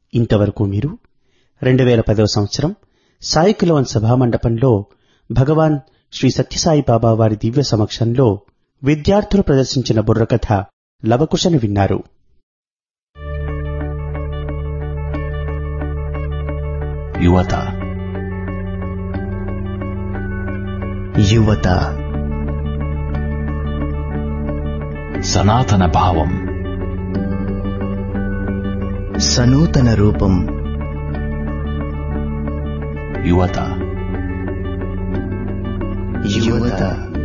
ఇంతవరకు మీరు రెండు వేల పదవ సంవత్సరం సాయికులవన్ సభామండపంలో భగవాన్ శ్రీ సత్యసాయి బాబా వారి దివ్య సమక్షంలో విద్యార్థులు ప్రదర్శించిన బుర్రకథ లవకుశను విన్నారు యువత యువత సనాతన భావం సనూతన రూపం యువత యువత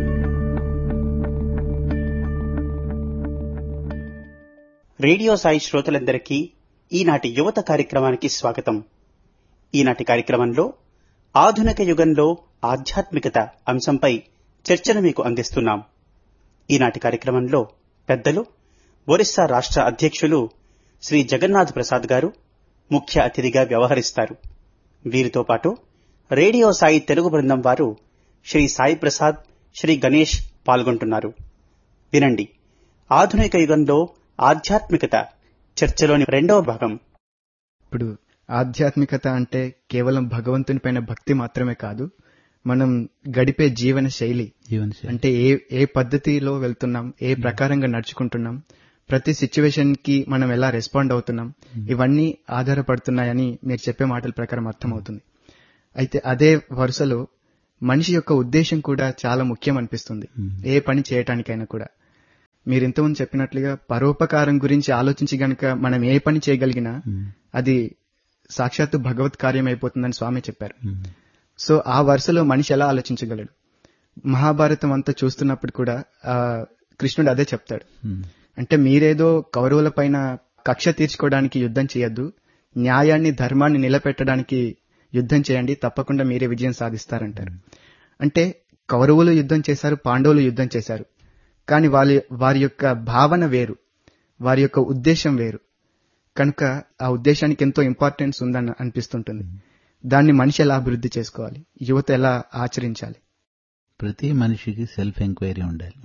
రేడియో సాయి శ్రోతలందరికీ ఈనాటి యువత కార్యక్రమానికి స్వాగతం ఈనాటి కార్యక్రమంలో ఆధునిక యుగంలో ఆధ్యాత్మికత అంశంపై చర్చను మీకు అందిస్తున్నాం ఈనాటి కార్యక్రమంలో పెద్దలు ఒరిస్సా రాష్ట్ర అధ్యక్షులు శ్రీ జగన్నాథ్ ప్రసాద్ గారు ముఖ్య అతిథిగా వ్యవహరిస్తారు వీరితో పాటు రేడియో సాయి తెలుగు బృందం వారు శ్రీ సాయి ప్రసాద్ శ్రీ గణేష్ పాల్గొంటున్నారు వినండి ఆధునిక యుగంలో ఆధ్యాత్మికత చర్చలోని రెండవ భాగం ఇప్పుడు ఆధ్యాత్మికత అంటే కేవలం భగవంతుని పైన భక్తి మాత్రమే కాదు మనం గడిపే జీవన శైలి అంటే ఏ ఏ పద్ధతిలో వెళ్తున్నాం ఏ ప్రకారంగా నడుచుకుంటున్నాం ప్రతి సిచ్యువేషన్ కి మనం ఎలా రెస్పాండ్ అవుతున్నాం ఇవన్నీ ఆధారపడుతున్నాయని మీరు చెప్పే మాటల ప్రకారం అర్థమవుతుంది అయితే అదే వరుసలో మనిషి యొక్క ఉద్దేశం కూడా చాలా ముఖ్యం అనిపిస్తుంది ఏ పని చేయటానికైనా కూడా మీరు ఇంతకుముందు చెప్పినట్లుగా పరోపకారం గురించి ఆలోచించి గనక మనం ఏ పని చేయగలిగినా అది సాక్షాత్తు భగవత్ కార్యం అయిపోతుందని స్వామి చెప్పారు సో ఆ వరుసలో మనిషి ఎలా ఆలోచించగలడు మహాభారతం అంతా చూస్తున్నప్పుడు కూడా ఆ కృష్ణుడు అదే చెప్తాడు అంటే మీరేదో కౌరవుల పైన కక్ష తీర్చుకోవడానికి యుద్ధం చేయొద్దు న్యాయాన్ని ధర్మాన్ని నిలబెట్టడానికి యుద్ధం చేయండి తప్పకుండా మీరే విజయం సాధిస్తారంటారు అంటే కౌరవులు యుద్ధం చేశారు పాండవులు యుద్ధం చేశారు కానీ వాళ్ళ వారి యొక్క భావన వేరు వారి యొక్క ఉద్దేశం వేరు కనుక ఆ ఉద్దేశానికి ఎంతో ఇంపార్టెన్స్ ఉందని అనిపిస్తుంటుంది దాన్ని మనిషి ఎలా అభివృద్ధి చేసుకోవాలి యువత ఎలా ఆచరించాలి ప్రతి మనిషికి సెల్ఫ్ ఎంక్వైరీ ఉండాలి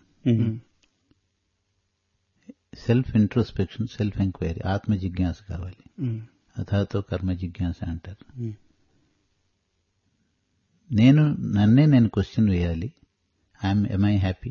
సెల్ఫ్ ఇంట్రోస్పెక్షన్ సెల్ఫ్ ఎంక్వైరీ ఆత్మ జిజ్ఞాస కావాలి అథాతో కర్మ జిజ్ఞాస అంటారు నేను నన్నే నేను క్వశ్చన్ వేయాలి I am am I happy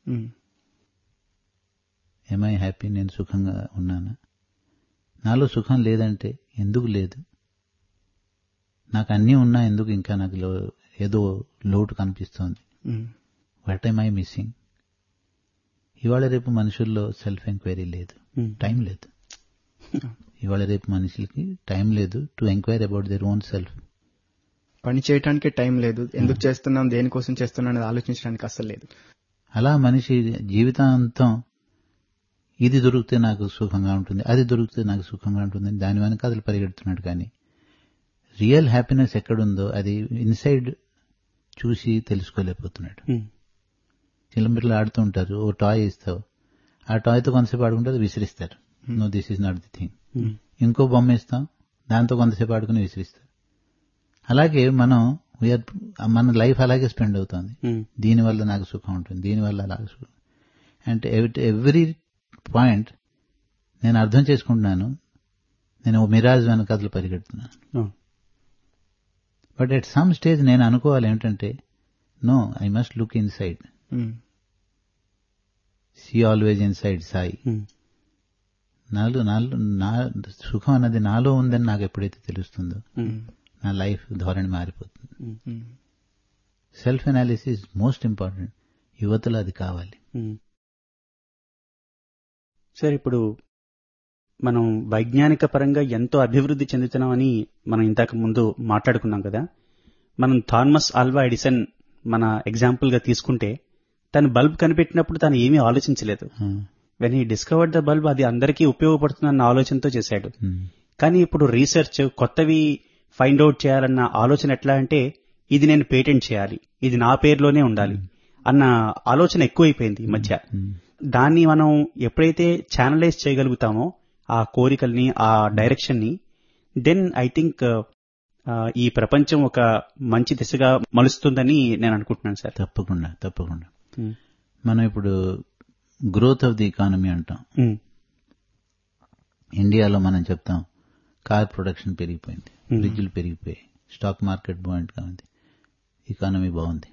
am I happy నేను సుఖంగా ఉన్నానా నాలో సుఖం లేదంటే ఎందుకు లేదు నాకు అన్నీ ఉన్నా ఎందుకు ఇంకా నాకు ఏదో లోటు కనిపిస్తోంది వాట్ ఐమ్ ఐ మిస్సింగ్ ఇవాళ రేపు మనుషుల్లో సెల్ఫ్ ఎంక్వైరీ లేదు టైం లేదు ఇవాళ రేపు మనుషులకి టైం లేదు to enquiry about their own self పని చేయడానికి టైం లేదు ఎందుకు చేస్తున్నాం దేనికోసం చేస్తున్నాం అనేది ఆలోచించడానికి అస్సలు లేదు అలా మనిషి జీవితాంతం ఇది దొరికితే నాకు సుఖంగా ఉంటుంది అది దొరికితే నాకు సుఖంగా ఉంటుంది దాని వెనక అతను పరిగెడుతున్నాడు కానీ రియల్ హ్యాపీనెస్ ఎక్కడుందో అది ఇన్సైడ్ చూసి తెలుసుకోలేకపోతున్నాడు చిల్లమిట్లు ఆడుతూ ఉంటారు ఓ టాయ్ ఇస్తావు ఆ టాయ్తో కొంతసేపు ఆడుకుంటే అది విసిరిస్తారు no this is not the thing ఇంకో బొమ్మ ఇస్తాం దాంతో కొంతసేపు ఆడుకుని విసిరిస్తారు అలాగే మనం మన లైఫ్ అలాగే స్పెండ్ అవుతుంది దీనివల్ల నాకు సుఖం ఉంటుంది దీనివల్ల అలాగే సుఖం అంటే ఎవ్రీ పాయింట్ నేను అర్థం చేసుకుంటున్నాను నేను మిరాజ్ వెనకథలు పరిగెడుతున్నాను బట్ ఎట్ సమ్ స్టేజ్ నేను అనుకోవాలి ఏమిటంటే no I must look inside see always inside Sai నాలో నాలో నా సుఖం అన్నది నాలో ఉందని నాకు ఎప్పుడైతే తెలుస్తుందో నా లైఫ్ ధోరణి మారిపోతుంది సెల్ఫ్ అనాలిసిస్ మోస్ట్ ఇంపార్టెంట్ యువతలో అది కావాలి సార్ ఇప్పుడు మనం వైజ్ఞానిక పరంగా ఎంతో అభివృద్ధి చెందుతున్నామని మనం ఇంతకు ముందు మాట్లాడుకున్నాం కదా మనం థామస్ ఆల్వా ఎడిసన్ మన ఎగ్జాంపుల్ గా తీసుకుంటే తను బల్బ్ కనిపెట్టినప్పుడు తను ఏమీ ఆలోచించలేదు when he discovered the bulb అది అందరికీ ఉపయోగపడుతుందన్న ఆలోచనతో చేశాడు కానీ ఇప్పుడు రీసెర్చ్ కొత్తవి ఫైండ్ అవుట్ చేయాలన్న ఆలోచన ఎట్లా అంటే ఇది నేను పేటెంట్ చేయాలి ఇది నా పేరులోనే ఉండాలి అన్న ఆలోచన ఎక్కువైపోయింది ఈ మధ్య దాన్ని మనం ఎప్పుడైతే ఛానలైజ్ చేయగలుగుతామో ఆ కోరికల్ని ఆ డైరెక్షన్ ని దెన్ ఐ థింక్ ఈ ప్రపంచం ఒక మంచి దిశగా మలుస్తుందని నేను అనుకుంటున్నాను సార్ తప్పకుండా తప్పకుండా మనం ఇప్పుడు గ్రోత్ ఆఫ్ ది ఎకానమీ అంటాం ఇండియాలో మనం చెప్తాం కార్ ప్రొడక్షన్ పెరిగిపోయింది Hmm. బ్రిడ్జ్లు పెరిగిపోయాయి స్టాక్ మార్కెట్ బాగుందిగా ఉంది ఎకానమీ బాగుంది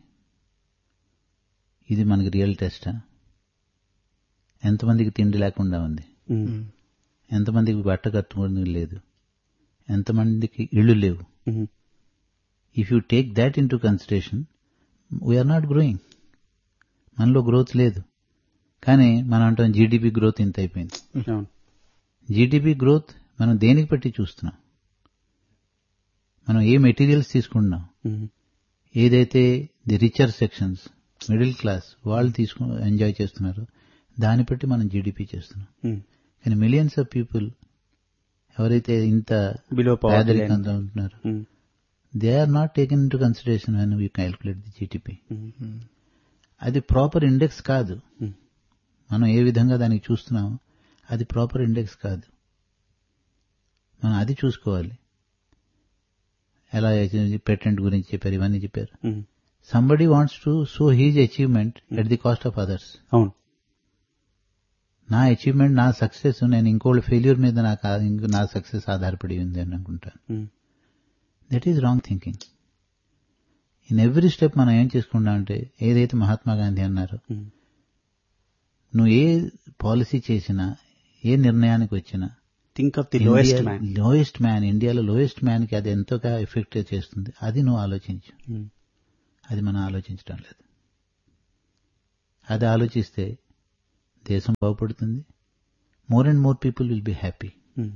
ఇది మనకి రియల్ టెస్టా ఎంతమందికి తిండి లేకుండా ఉంది ఉమ్, ఎంతమందికి బట్ట కట్టుకుని లేదు ఎంతమందికి ఇళ్ళు లేవు um, if you take that into consideration we are not growing మనలో గ్రోత్ లేదు కానీ మనం అంటాం జీడిపి గ్రోత్ ఇంత అయిపోయింది అవును జీడిపి గ్రోత్ మనం దేనికి బట్టి చూస్తున్నాం మనం ఏ మెటీరియల్స్ తీసుకుంటున్నాం ఉమ్, ఏదైతే the richer sections middle class వాళ్ళు తీసుకు ఎంజాయ్ చేస్తున్నారు దాన్ని బట్టి మనం జీడిపి చేస్తున్నాం ఉమ్. కానీ మిలియన్స్ ఆఫ్ పీపుల్ ఎవరైతే ఇంత బిలో పవర్ పేదరికంతో ఉంటున్నారు they are not taken into consideration when we calculate the GDP అది ప్రాపర్ ఇండెక్స్ కాదు Hmm. మనం ఏ విధంగా దానికి చూస్తున్నామో అది ప్రాపర్ ఇండెక్స్ కాదు మనం అది చూసుకోవాలి ఎలా పేటెంట్ గురించి చెప్పారు ఇవన్నీ చెప్పారు somebody wants to show his achievement at the cost of others అవును నా అచీవ్మెంట్ నా సక్సెస్ నేను ఇంకోళ్ళ ఫెయిల్యూర్ మీద నాకు ఆ- ఇంకో నా సక్సెస్ ఆధారపడి ఉంది అని అనుకుంటాను um, that is wrong thinking in every step మనం ఏం చేసుకుంటామంటే ఏదైతే మహాత్మా గాంధీ అన్నారో ఉమ్, నువ్వు ఏ పాలసీ చేసినా ఏ నిర్ణయానికి వచ్చినా think of the lowest man lowest man ఇండియాలో లోయెస్ట్ మ్యాన్ కి అది ఎంతోగా ఎఫెక్ట్ చేస్తుంది అది నువ్వు ఆలోచించు అది మనం ఆలోచించడం లేదు అది ఆలోచిస్తే దేశం బాగుపడుతుంది more and more people will be happy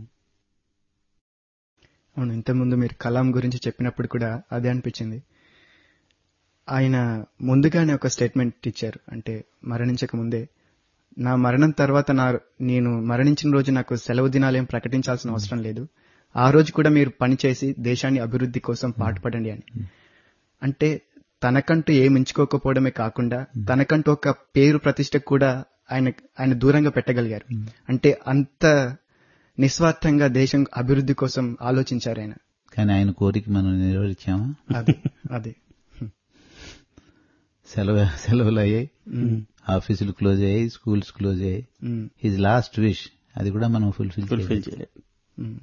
అవును ఇంతకుముందు మీరు కలాం గురించి చెప్పినప్పుడు కూడా అదే అనిపించింది ఆయన ముందుగానే ఒక స్టేట్మెంట్ ఇచ్చారు అంటే మరణించక ముందే నా మరణం తర్వాత నా నేను మరణించిన రోజు నాకు సెలవు దినాలేం ప్రకటించాల్సిన అవసరం లేదు ఆ రోజు కూడా మీరు పనిచేసి దేశాన్ని అభివృద్ధి కోసం పాటుపడండి అని అంటే తనకంటూ ఏమి ఎంచుకోకపోవడమే కాకుండా తనకంటూ ఒక పేరు ప్రతిష్ట కూడా ఆయన ఆయన దూరంగా పెట్టగలిగారు అంటే అంత నిస్వార్థంగా దేశం అభివృద్ధి కోసం ఆలోచించారు ఆయన కానీ ఆయన కోరిక మనం నెరవేర్చామా అదే అదే సెలవు సెలవులు అయ్యాయి ఆఫీసులు క్లోజ్ అయ్యాయి స్కూల్స్ క్లోజ్ అయ్యాయి ఉమ్, హిజ్ లాస్ట్ విష్ అది కూడా మనం ఫుల్ఫిల్ ఫుల్ఫిల్ చేయలేదు ఉమ్.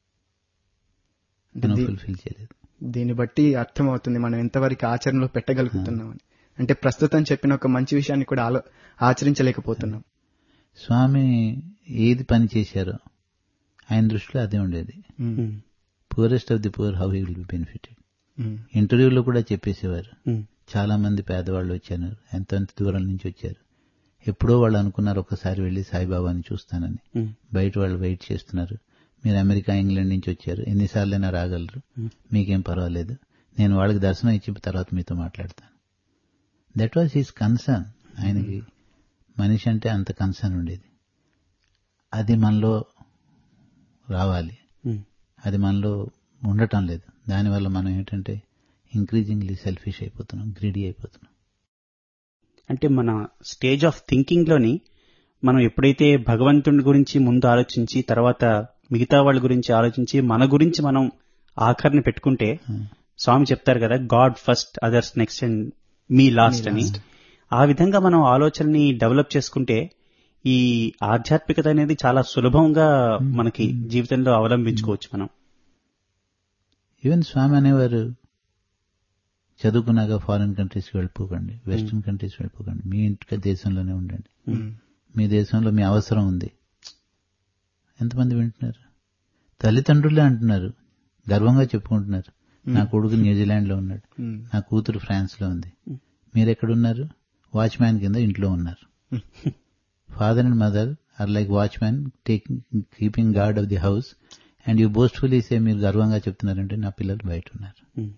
మనం దీ- ఫుల్ఫిల్ చేయలేదు దీన్ని బట్టి అర్థమవుతుంది మనం ఎంతవరకు ఆచరణలో పెట్టగలుగుతున్నామని అంటే ప్రస్తుతం చెప్పిన ఒక మంచి విషయాన్ని కూడా ఆలో ఆచరించలేకపోతున్నాం స్వామి ఏది పని చేశారో ఆయన దృష్టిలో అదే ఉండేది um, um, poorest of the poor how he will be benefited um, ఇంటర్వ్యూలో కూడా చెప్పేసేవారు ఉమ్, చాలా మంది పేదవాళ్ళు వచ్చారు ఎంత ఎంత దూరం నుంచి వచ్చారు ఎప్పుడో వాళ్ళు అనుకున్నారు ఒకసారి వెళ్లి సాయిబాబాని చూస్తానని ఉమ్, బయట వాళ్ళు వెయిట్ చేస్తున్నారు మీరు అమెరికా ఇంగ్లాండ్ నుంచి వచ్చారు ఎన్నిసార్లైనా రాగలరు మీకేం పర్వాలేదు నేను వాళ్ళకి దర్శనం ఇచ్చిన తర్వాత మీతో మాట్లాడతాను దట్ వాజ్ హీస్ కన్సర్న్ ఆయనకి మనిషి అంటే అంత కన్సర్న్ ఉండేది అది మనలో రావాలి ఉమ్. అది మనలో ఉండటం లేదు దానివల్ల మనం ఏంటంటే ఇంక్రీజింగ్లీ సెల్ఫిష్ అయిపోతున్నాం గ్రీడీ అయిపోతున్నాం అంటే మన స్టేజ్ ఆఫ్ థింకింగ్ లోని మనం ఎప్పుడైతే భగవంతుడి గురించి ముందు ఆలోచించి తర్వాత మిగతా వాళ్ళ గురించి ఆలోచించి మన గురించి మనం ఆఖరిని పెట్టుకుంటే స్వామి చెప్తారు కదా God first others next and me last అని ఆ విధంగా మనం ఆలోచనని డెవలప్ చేసుకుంటే ఈ ఆధ్యాత్మికత అనేది చాలా సులభంగా మనకి జీవితంలో అవలంబించుకోవచ్చు మనం ఈవెన్ స్వామి అనేవారు చదువుకున్నాక ఫారిన్ కంట్రీస్కి వెళ్ళిపోకండి వెస్ట్రన్ కంట్రీస్ వెళ్ళిపోకండి మీ ఇంటి దేశంలోనే ఉండండి ఉమ్, మీ దేశంలో మీ అవసరం ఉంది ఎంతమంది వింటున్నారు తల్లిదండ్రులే అంటున్నారు గర్వంగా చెప్పుకుంటున్నారు నా కొడుకు న్యూజిలాండ్ లో ఉన్నాడు ఉమ్, నా కూతురు ఫ్రాన్స్ లో ఉంది మీరెక్కడున్నారు వాచ్మ్యాన్ కింద ఇంట్లో ఉన్నారు father and mother are like watchman taking keeping guard of the house and you boastfully say మీరు గర్వంగా చెప్తున్నారంటే నా పిల్లలు బయట ఉన్నారు ఉమ్,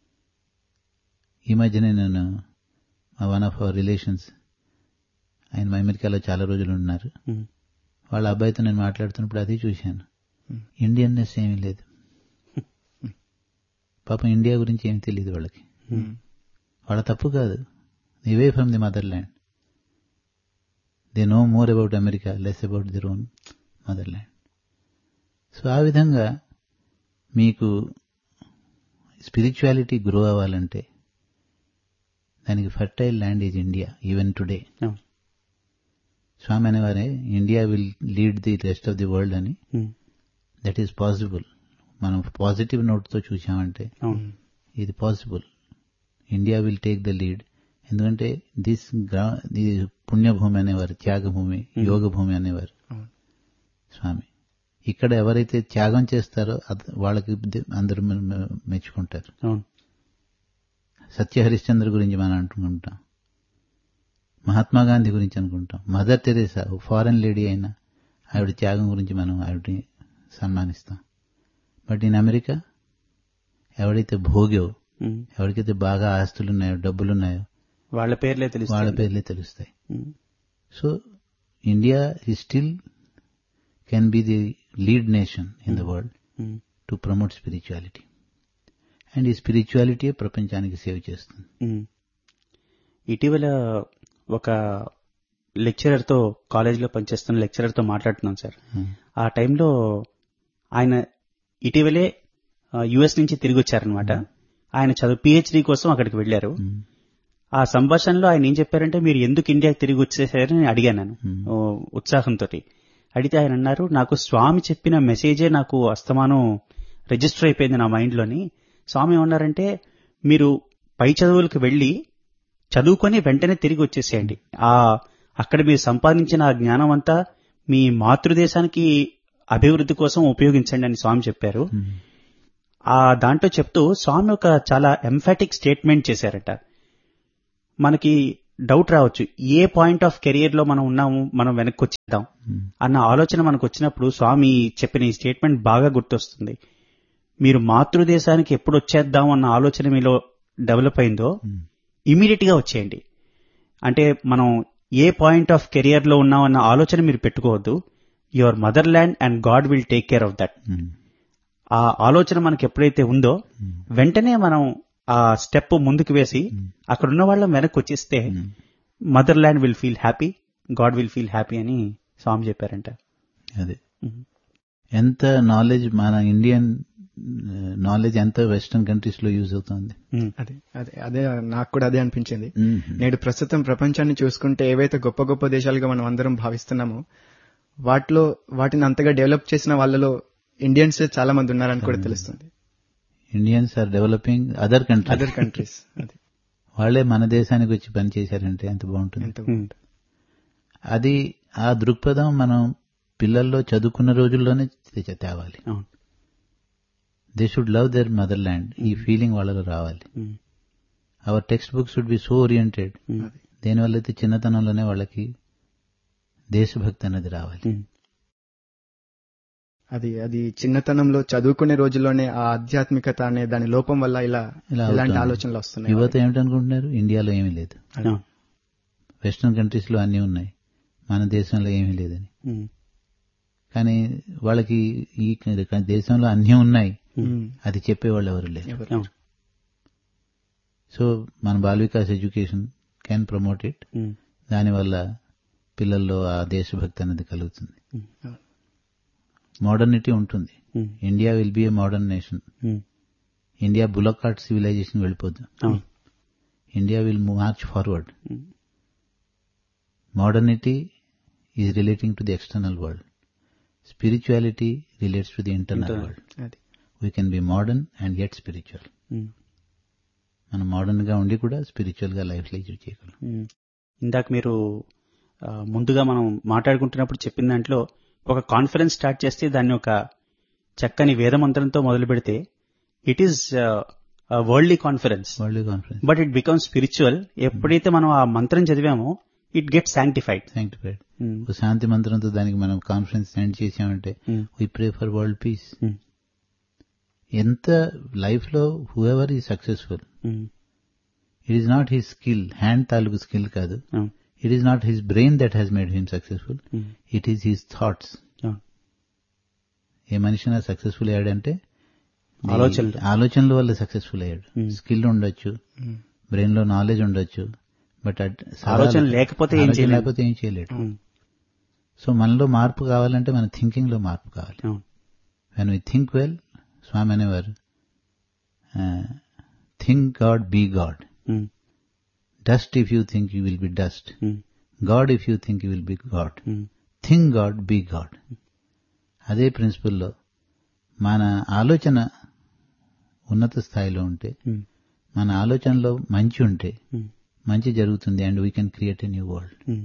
ఈ మధ్యనే నేను మా వన్ ఆఫ్ అవర్ రిలేషన్స్ ఆయన మా అమెరికాలో చాలా రోజులు ఉన్నారు ఉమ్, వాళ్ళ అబ్బాయితో నేను మాట్లాడుతున్నప్పుడు అది చూశాను Hmm. ఇండియన్నెస్ ఏమీ లేదు పాపం ఇండియా గురించి ఏమీ తెలియదు వాళ్ళకి ఉమ్, వాళ్ళ తప్పు కాదు ఇవే from the motherland they know more about America less about their own motherland so ఆ విధంగా మీకు స్పిరిచువాలిటీ గ్రో అవ్వాలంటే దానికి fertile land is India even today అవును. స్వామి అనేవారే India will lead the rest of the world అని um, that is possible మనం positive నోట్తో చూసామంటే అవును ఇది possible India will take the lead ఎందుకంటే దిస్ గ్రా ఇది పుణ్యభూమి అనేవారు త్యాగభూమి యోగ భూమి అనేవారు అవును. స్వామి ఇక్కడ ఎవరైతే త్యాగం చేస్తారో అద- వాళ్ళకి ది- అందరూ మె- మె- మెచ్చుకుంటారు అవును సత్య హరిశ్చంద్ర గురించి మనం అనుకుంటాం మహాత్మా గాంధీ గురించి అనుకుంటాం మదర్ తెరేసా ఫారెన్ లేడీ అయినా ఆవిడ త్యాగం గురించి మనం ఆవిడని సన్మానిస్తాం బట్ ఇన్ అమెరికా ఎవడైతే భోగ్యో ఉమ్. ఎవరికైతే బాగా ఆస్తులున్నాయో డబ్బులున్నాయో వాళ్ళ పేర్లే వాళ్ళ తెలుసు పేర్లే తెలుస్తాయి సో ఇండియా ఈ still can be the lead nation in the world to promote spirituality and ఈ స్పిరిచువాలిటీ ప్రపంచానికి సేవ్ చేస్తుంది ఇటీవల ఒక లెక్చరర్ తో కాలేజీలో పనిచేస్తున్న లెక్చరర్ తో మాట్లాడుతున్నాం సార్ ఆ టైంలో ఆయన ఇటీవలే యుఎస్ నుంచి తిరిగి వచ్చారనమాట ఆయన చదువు పిహెచ్డి కోసం అక్కడికి వెళ్లారు ఆ సంభాషణలో ఆయన ఏం చెప్పారంటే మీరు ఎందుకు ఇండియాకి తిరిగి వచ్చేసారని అడిగాను నేను ఓ ఉత్సాహంతో అడిగితే ఆయన అన్నారు నాకు స్వామి చెప్పిన మెసేజే నాకు అస్తమానం రిజిస్టర్ అయిపోయింది నా మైండ్లోని స్వామి ఏమన్నారంటే మీరు పై చదువులకు వెళ్ళి చదువుకొని వెంటనే తిరిగి వచ్చేసేయండి ఆ అక్కడ మీరు సంపాదించిన ఆ జ్ఞానం అంతా మీ మాతృదేశానికి అభివృద్ధి కోసం ఉపయోగించండి అని స్వామి చెప్పారు ఆ దాంట్లో చెప్తూ స్వామి ఒక చాలా ఎంఫాటిక్ స్టేట్మెంట్ చేశారట మనకి డౌట్ రావచ్చు ఏ పాయింట్ ఆఫ్ కెరియర్ లో మనం ఉన్నాము మనం వెనక్కి వచ్చేద్దాం అన్న ఆలోచన మనకు వచ్చినప్పుడు స్వామి చెప్పిన ఈ స్టేట్మెంట్ బాగా గుర్తొస్తుంది మీరు మాతృదేశానికి ఎప్పుడు వచ్చేద్దాం అన్న ఆలోచన మీలో డెవలప్ అయిందో ఇమీడియట్ గా వచ్చేయండి అంటే మనం ఏ పాయింట్ ఆఫ్ కెరియర్ లో ఉన్నాం అన్న ఆలోచన మీరు పెట్టుకోవద్దు your motherland and God will take care of that ఆ ఆలోచన మనకి ఎప్పుడైతే ఉందో వెంటనే మనం ఆ స్టెప్ ముందుకు వేసి అక్కడ ఉన్న వాళ్ళం వెనక్కి వచ్చేస్తే motherland will feel happy God will feel happy అని స్వామి చెప్పారంట అదే ఎంత నాలెడ్జ్ మన ఇండియన్ నాలెడ్జ్ ఎంత వెస్టర్న్ కంట్రీస్ లో యూజ్ అవుతుంది ఉమ్, అదే అదే అదే నాకు కూడా అదే అనిపించింది నేడు ప్రస్తుతం ప్రపంచాన్ని చూసుకుంటే ఏవైతే గొప్ప గొప్ప దేశాలుగా మనం అందరం భావిస్తున్నామో వాటిలో వాటిని అంతగా డెవలప్ చేసిన వాళ్ళలో ఇండియన్స్ చాలా మంది ఉన్నారని కూడా తెలుస్తుంది Indians are developing other country other countries అది వాళ్ళే మన దేశానికి వచ్చి పని చేశారంటే ఎంత బాగుంటుంది ఎంత ఉమ్, అది ఆ దృక్పథం మనం పిల్లల్లో చదువుకున్న రోజుల్లోనే తెచ్చ- తేవాలి అవును they should love their motherland ఈ ఫీలింగ్ వాళ్ళలో రావాలి um, our textbook should be so oriented um, దేనివల్ల అయితే చిన్నతనంలోనే వాళ్ళకి దేశభక్తి అనేది రావాలి ఉమ్, అది అది చిన్నతనంలో చదువుకునే రోజుల్లోనే ఆ ఆధ్యాత్మికత అనే దాని లోపం వల్ల ఇలా ఇలా ఇలాంటి అవుతోంది. ఆలోచనలు వస్తున్నాయి యువత ఏమిటనుకుంటున్నారు ఇండియాలో ఏమీ లేదు అవును వెస్ట్రన్ కంట్రీస్ లో అన్నీ ఉన్నాయి మన దేశంలో ఏమీ లేదని ఉమ్, కానీ వాళ్ళకి ఈ దేశంలో అన్నీ ఉన్నాయి ఉమ్. అది చెప్పేవాళ్ళు ఎవరు లేరు ఎవరు? అవును సో మన Bal Vikas education can promote it um, దానివల్ల పిల్లల్లో ఆ దేశభక్తి అనేది కలుగుతుంది ఉమ్, మోడర్నిటీ ఉంటుంది um, India will be a modern nation um, India bullock cart civilization వెళ్ళిపోద్దు అవును India will march forward um, modernity is relating to the external world spirituality relates to the internal Internal. World అది we can be modern and get spiritual um. మనం modern గా ఉండి కూడా spiritual గా life lead చేయగలం మ్మ్. ఇందాక మీరు ఆ, ముందుగా మనం మాట్లాడుకుంటున్నప్పుడు చెప్పిన దాంట్లో ఒక కాన్ఫరెన్స్ స్టార్ట్ చేస్తే దాన్ని ఒక చక్కని వేదమంత్రంతో మొదలు పెడితే it is worldly conference world conference but it become spiritual ఎప్పుడైతే మనం ఆ మంత్రం చదివామో ఇట్ గెట్ శాంక్టిఫైడ్ సాంక్టిఫైడ్ ఒక శాంతి మంత్రంతో దానికి మనం కాన్ఫరెన్స్ సెండ్ చేసామంటే we pray for world peace ఎంత లైఫ్ లో whoever is successful it is not his skill hand తాలూకు స్కిల్ కాదు it is not his brain that has made him successful it is his thoughts ఏ మనిషి successful అయ్యాడంటే ఆలోచనలు. ఆలోచనల వల్ల successful అయ్యాడు Hmm. స్కిల్ ఉండొచ్చు ఉమ్. బ్రెయిన్ లో నాలెడ్జ్ ఉండొచ్చు బట్ ఆలోచన లేకపోతే ఏం చేయలేం. లేకపోతే ఏం చేయలేడు సో మనలో మార్పు కావాలంటే మన థింకింగ్ లో మార్పు కావాలి when we think well Swami అనేవారు think God be God dust if you think you will be dust God if you think you will be God think God be God అదే ప్రిన్సిపల్లో మన ఆలోచన ఉన్నత స్థాయిలో ఉంటే ఉమ్, మన ఆలోచనలో మంచి ఉంటే ఉమ్, మంచి జరుగుతుంది and we can create a new world um,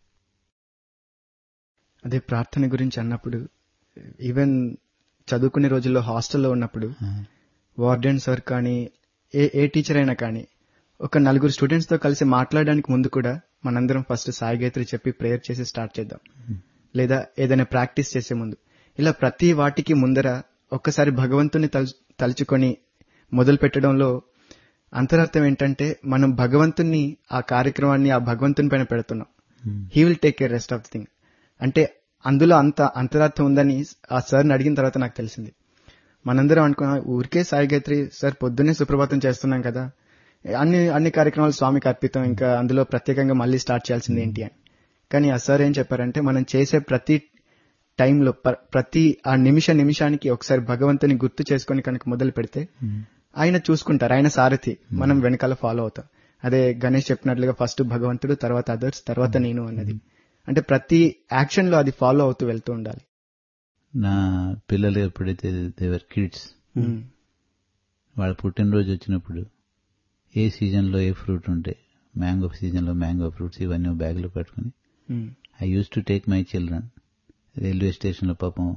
అదే ప్రార్థన గురించి అన్నప్పుడు ఈవెన్ చదువుకునే రోజుల్లో హాస్టల్లో ఉన్నప్పుడు వార్డెన్ సార్ కానీ ఏ ఏ టీచర్ అయినా కానీ ఒక నలుగురు స్టూడెంట్స్ తో కలిసి మాట్లాడడానికి ముందు కూడా మనందరం ఫస్ట్ సాయి గాయత్రి చెప్పి ప్రేయర్ చేసి స్టార్ట్ చేద్దాం లేదా ఏదైనా ప్రాక్టీస్ చేసే ముందు ఇలా ప్రతి వాటికి ముందర ఒక్కసారి భగవంతుని తలు- తలుచుకొని మొదలు పెట్టడంలో అంతరార్థం ఏంటంటే మనం భగవంతుని ఆ కార్యక్రమాన్ని ఆ భగవంతుని పైన పెడుతున్నాం he will take care rest of the thing అంటే అందులో అంత అంతరార్థం ఉందని ఆ సార్ని అడిగిన తర్వాత నాకు తెలిసింది మనందరం అనుకున్నాం ఊరికే సాయి గాయత్రి సార్ పొద్దున్నే సుప్రభాతం చేస్తున్నాం కదా అన్ని అన్ని కార్యక్రమాలు స్వామికి అర్పితం ఇంకా అందులో ప్రత్యేకంగా మళ్ళీ స్టార్ట్ చేయాల్సింది ఏంటి అని కానీ ఆ సార్ ఏం చెప్పారంటే మనం చేసే ప్రతి టైంలో ప్ర- ప్రతి ఆ నిమిష నిమిషానికి ఒకసారి భగవంతుని గుర్తు చేసుకొని కనుక మొదలు పెడితే ఆయన చూసుకుంటారు ఆయన సారథి మనం వెనకాల ఫాలో అవుతాం అదే గణేష్ చెప్పినట్లుగా ఫస్ట్ భగవంతుడు తర్వాత అదర్స్ తర్వాత నేను అన్నది అంటే ప్రతి యాక్షన్ లో అది ఫాలో అవుతూ వెళ్తూ ఉండాలి నా పిల్లలు ఎప్పుడైతే దేవర్ కిడ్స్ ఉమ్. వాళ్ళ పుట్టినరోజు వచ్చినప్పుడు ఏ సీజన్లో ఏ ఫ్రూట్ ఉంటే మ్యాంగో సీజన్లో మ్యాంగో ఫ్రూట్స్ ఇవన్నీ బ్యాగ్లో పెట్టుకుని um. I use to take my children railway స్టేషన్లో పాపం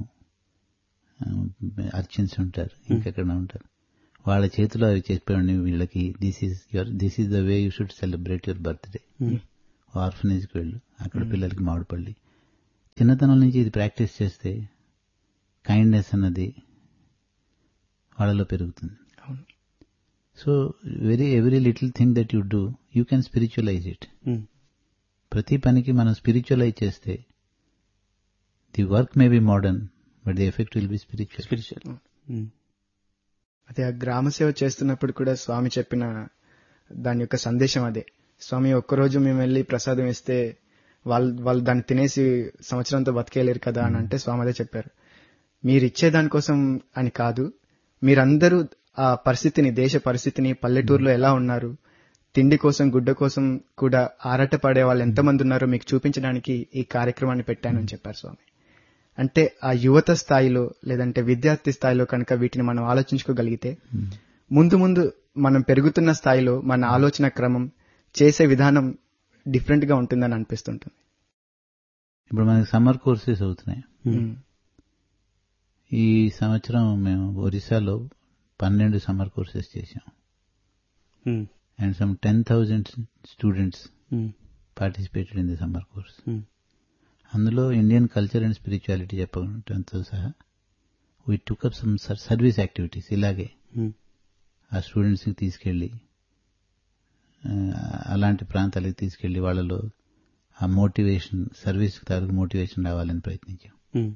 అర్చిన్స్ ఉంటారు ఇంకెక్కడ ఉంటారు వాళ్ళ చేతిలో అవి చెప్పండి వీళ్ళకి this is your this is the way you should celebrate your birthday ఆర్ఫనేజ్కి వెళ్ళు అక్కడ పిల్లలకి మామిడిపల్లి చిన్నతనం నుంచి ఇది ప్రాక్టీస్ చేస్తే కైండ్నెస్ అన్నది వాళ్ళలో పెరుగుతుంది అవును. So very every little thing that you do you can spiritualise it um, ప్రతి పనికి మనం స్పిరిచువలైజ్ చేస్తే the work may be modern but the effect will be spiritual spiritual um, అదే ఆ గ్రామ సేవ చేస్తున్నప్పుడు కూడా స్వామి చెప్పిన దాని యొక్క సందేశం అదే స్వామి ఒక్కరోజు మేము వెళ్ళి ప్రసాదం ఇస్తే వాళ్ళు వాళ్ళు దాన్ని తినేసి సంవత్సరంతో బతికేయలేరు కదా అని అంటే స్వామి అదే చెప్పారు మీరు ఇచ్చే దానికోసం అని కాదు మీరందరూ ఆ పరిస్థితిని దేశ పరిస్థితిని పల్లెటూరులో ఎలా ఉన్నారు తిండి కోసం గుడ్డ కోసం కూడా ఆరాట పడే వాళ్ళు ఎంతమంది ఉన్నారో మీకు చూపించడానికి ఈ కార్యక్రమాన్ని పెట్టానని చెప్పారు స్వామి అంటే ఆ యువత స్థాయిలో లేదంటే విద్యార్థి స్థాయిలో కనుక వీటిని మనం ఆలోచించుకోగలిగితే ముందు ముందు మనం పెరుగుతున్న స్థాయిలో మన ఆలోచన క్రమం చేసే విధానం డిఫరెంట్ గా ఉంటుందని అనిపిస్తుంటుంది ఇప్పుడు మనకి సమ్మర్ కోర్సెస్ అవుతున్నాయి ఉమ్. ఈ సంవత్సరం మేము ఒరిస్సాలో పన్నెండు సమ్మర్ కోర్సెస్ చేశాం um, and some ten thousand students um, participated in the summer course um, అందులో ఇండియన్ కల్చర్ అండ్ స్పిరిచువాలిటీ చెప్పడంతో సహా we took up some service activities ఇలాగే ఉమ్, ఆ స్టూడెంట్స్కి తీసుకెళ్ళి ఆ, అలాంటి ప్రాంతాలకు తీసుకెళ్లి వాళ్ళలో ఆ మోటివేషన్ సర్వీస్ తాలూకు మోటివేషన్ రావాలని ప్రయత్నించాం ఉమ్,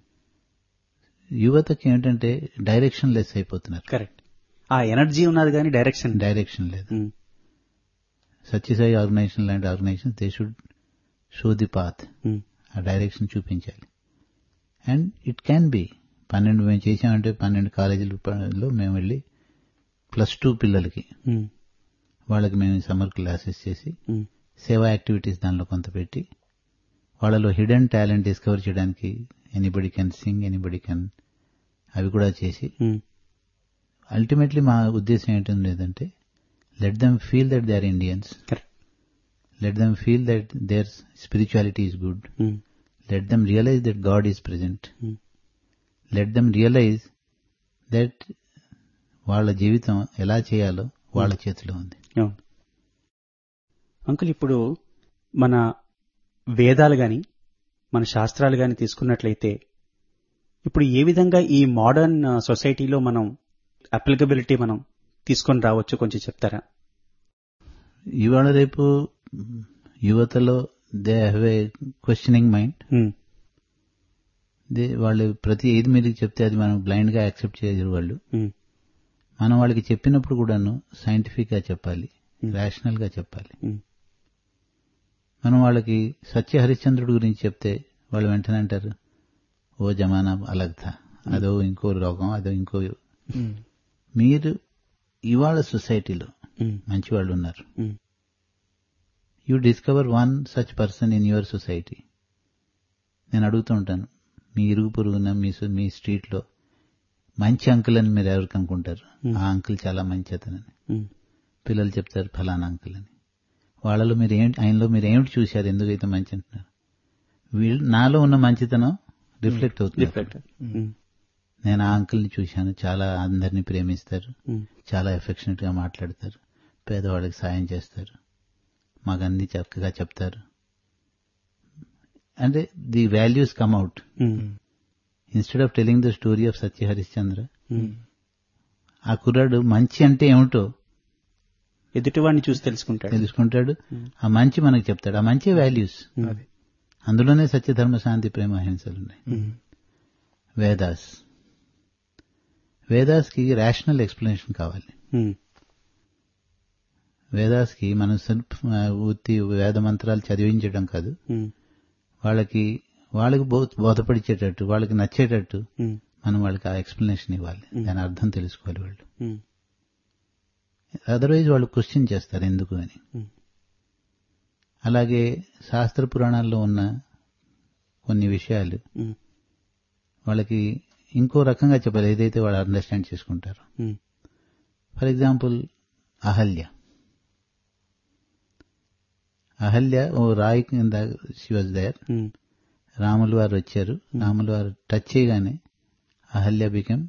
యువతకి ఏంటంటే డైరెక్షన్ లెస్ అయిపోతున్నారు కరెక్ట్ ఆ ఎనర్జీ ఉన్నది కానీ డైరెక్షన్ డైరెక్షన్ లేదు ఉమ్, సత్యసాయి ఆర్గనైజేషన్ లాంటి organization they should show the path um, ఆ డైరెక్షన్ చూపించాలి అండ్ ఇట్ క్యాన్ బి పన్నెండు మేము చేసామంటే పన్నెండు కాలేజీలలో మేము వెళ్ళి ప్లస్ టూ పిల్లలకి ఉమ్, వాళ్ళకి మేము సమ్మర్ క్లాసెస్ చేసి ఉమ్, సేవా యాక్టివిటీస్ దానిలో కొంత పెట్టి వాళ్ళలో హిడెన్ టాలెంట్ డిస్కవర్ చేయడానికి anybody can sing anybody can అవి కూడా చేసి ఉమ్, అల్టిమేట్లీ మా ఉద్దేశం ఏంటంటే లేదంటే let them feel that they are Indians correct let them feel that their spirituality is good um, let them realise that God is present um, let them realise that వాళ్ళ జీవితం ఎలా చేయాలో వాళ్ళ చేతిలో ఉంది అవును అంకుల్ ఇప్పుడు మన వేదాలు గాని మన శాస్త్రాలు గాని తీసుకున్నట్లయితే ఇప్పుడు ఏ విధంగా ఈ మోడర్న్ సొసైటీలో మనం అప్లికబిలిటీ మనం తీసుకొని రావచ్చు కొంచెం చెప్తారా ఇవాళ రేపు యువతలో they have a questioning mind um, they వాళ్ళు ప్రతి ఏది మీరు చెప్తే అది మనం బ్లైండ్ గా యాక్సెప్ట్ చేయరు వాళ్ళు ఉమ్, మనం వాళ్ళకి చెప్పినప్పుడు కూడాను సైంటిఫిక్ గా చెప్పాలి రేషనల్ గా చెప్పాలి ఉమ్, మనం వాళ్ళకి సత్య హరిశ్చంద్రుడి గురించి చెప్తే వాళ్ళు వెంటనే అంటారు ఓ జమానా అలగ్తా అదో ఇంకో రోగం అదో ఇంకో ఉమ్. మీరు ఇవాళ సొసైటీలో ఉమ్, మంచి వాళ్ళు ఉన్నారు um, you discover one such person in your society నేను అడుగుతూ ఉంటాను మీ ఇరుగు పొరుగున మీ సో- మీ స్ట్రీట్లో మంచి అంకుల్ అని మీరు ఎవరికి అనుకుంటారు ఆ అంకుల్ చాలా మంచి అతనని ఉమ్, పిల్లలు చెప్తారు ఫలానా అంకుల్ అని వాళ్ళలో మీరు ఏంటి ఆయనలో మీరు ఏమిటి చూశారు ఎందుకైతే మంచి అంటున్నారు వీళ్ళు నాలో ఉన్న మంచితనం రిఫ్లెక్ట్ అవుతుంది డిఫరెంట్ ఉమ్, నేను ఆ అంకుల్ని చూశాను చాలా అందరినీ ప్రేమిస్తారు ఉమ్, చాలా ఎఫెక్షనెట్ గా మాట్లాడతారు పేదవాళ్ళకి సాయం చేస్తారు మాకు అన్ని చక్కగా చెప్తారు అంటే the values come out um, instead of telling the story of Satya Harishchandra um. ఆ కుర్రాడు మంచి అంటే ఏమిటో ఎదుటివాడిని చూసి తెలుసుకుంటాడు తెలుసుకుంటాడు ఆ మంచి మనకు చెప్తాడు ఆ మంచి వాల్యూస్ అది అందులోనే సత్యధర్మ శాంతి ప్రేమ అహింసలు ఉన్నాయి ఉమ్, వేదాస్ వేదాస్ కి రేషనల్ ఎక్స్ప్లెనేషన్ కావాలి ఉమ్, వేదాస్ కి మనం సెల్ఫ్ ఉత్తి వేద మంత్రాలు చదివించడం కాదు ఉమ్, వాళ్ళకి వాళ్ళకి బో- బోధపడిచేటట్టు వాళ్ళకి నచ్చేటట్టు ఉమ్, మనం వాళ్ళకి ఆ ఎక్స్ప్లెనేషన్ ఇవ్వాలి దాని అర్థం తెలుసుకోవాలి వాళ్ళు ఉమ్, అదర్వైజ్ వాళ్ళు క్వశ్చన్ చేస్తారు ఎందుకు అని ఉమ్. అలాగే శాస్త్ర పురాణాల్లో ఉన్న కొన్ని విషయాలు ఉమ్, వాళ్ళకి ఇంకో రకంగా చెప్పాలి ఏదైతే వాళ్ళు అండర్స్టాండ్ చేసుకుంటారు um, for example Ahalya Ahalya ఓ రాయి కింద she was there um, Ramulu వారు వచ్చారు రాములు వారు టచ్ చేయగానే Ahalya became